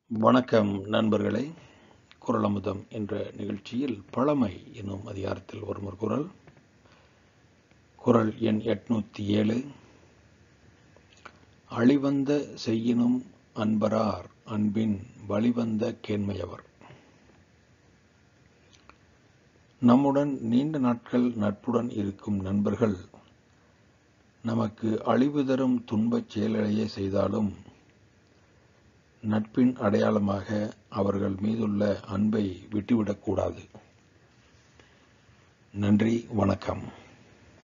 வணக்கம் நண்பர்களே குரல் அமுதம் என்ற நிகழ்ச்சியில் பழமை என்னும் அதிகாரத்தில் ஒருமர் குரல் குரல் எண் எட்நூத்தி ஏழு அழிவந்த செய்யினும் அன்பரார் அன்பின் வழிவந்த கேண்மையவர் நம்முடன் நீண்ட நாட்கள் நட்புடன் இருக்கும் நண்பர்கள் நமக்கு அழிவு தரும் துன்பச் செயல்களையே செய்தாலும் நட்பின் அடையாளமாக அவர்கள் மீதுள்ள அன்பை விட்டுவிடக்கூடாது நன்றி வணக்கம்